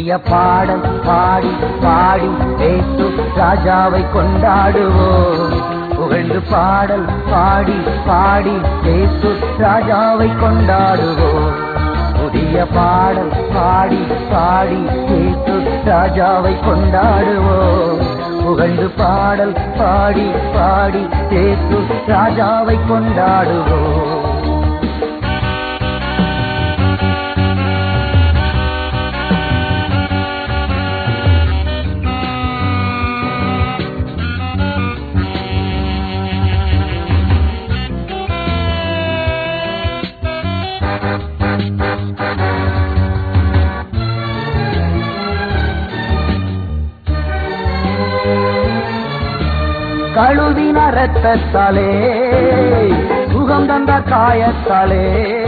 புதிய பாடல் பாடி பாடி ஏசு ராஜாவை கொண்டாடுவோம் புகழ்ந்து பாடல் பாடி பாடி ஏசு ராஜாவை கொண்டாடுவோம் புதிய பாடல் பாடி பாடி ஏசு ராஜாவை கொண்டாடுவோம் புகழ்ந்து பாடல் பாடி பாடி ஏசு ராஜாவை கொண்டாடுவோம் கழுவின ரத்தத்தாலே சுகம் தந்த காயத்தாலே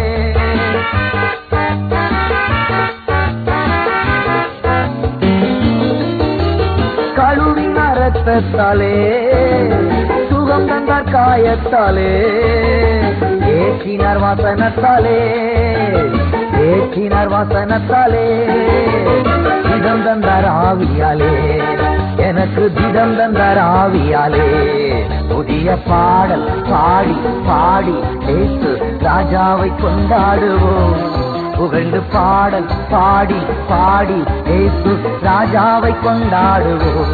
கழுவின ரத்தத்தாலே சுகம் தந்த காயத்தாலே ஏற்றினார் வாசனத்தாலே ஏற்றினார் வாசனத்தாலே திடம் தந்தார் ஆவியாலே எனக்கு திடம் தந்தார் ஆவியாலே புதிய பாடல் பாடி பாடி ஏசு ராஜாவை கொண்டாடுவோம் புகழ்ந்து பாடல் பாடி பாடி ஏசு ராஜாவை கொண்டாடுவோம்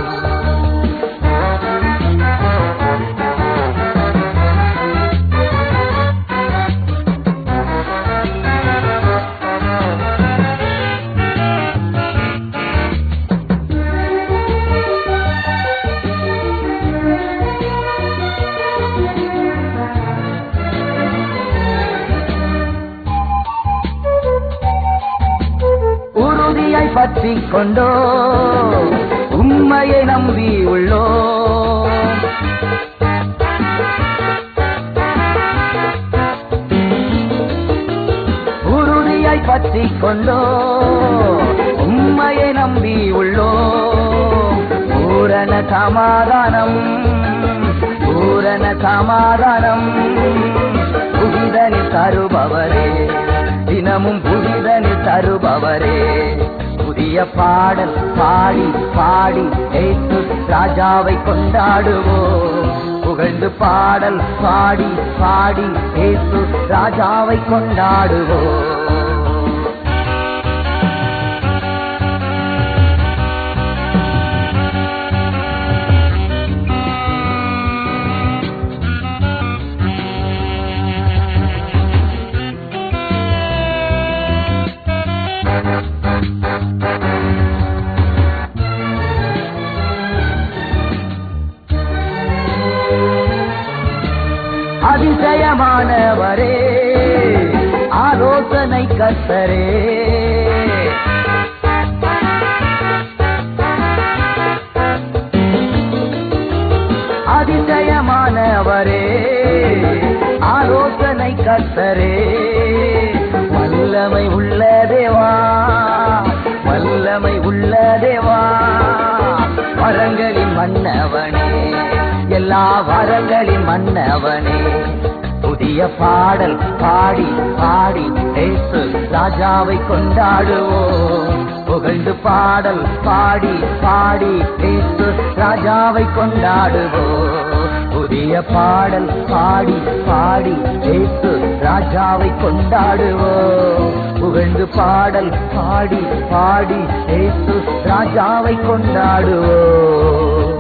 உறுதியை பற்றி கொண்டோ உண்மையை நம்பி உள்ளோ உறுதியை பற்றி கொண்டோ உண்மையை நம்பி உள்ளோ பூரண சமாதானம் பூரண சமாதானம் புகிதனி தருபவரே தினமும் புகிதனி தருபவரே புதிய பாடல் பாடி பாடி ஏசு ராஜாவை கொண்டாடுவோம் புகழ்ந்து பாடல் பாடி பாடி ஏசு ராஜாவை கொண்டாடுவோம் அதிசயமானவரே ஆலோசனை கத்தரே அதிசயமானவரே ஆலோசனை கத்தரே வல்லமை உள்ள தேவா வல்லமை உள்ள தேவா வரங்களின் மன்னவனே எல்லா வரங்களின் மன்னவனே புதிய பாடல் பாடி பாடி ஏசு ராஜாவை கொண்டாடுவோம் புகழ்ந்து பாடல் பாடி பாடி ஏசு ராஜாவை கொண்டாடுவோம் புதிய பாடல் பாடி பாடி ஏசு ராஜாவை கொண்டாடுவோம் புகழ்ந்து பாடல் பாடி பாடி ஏசு ராஜாவை கொண்டாடுவோம்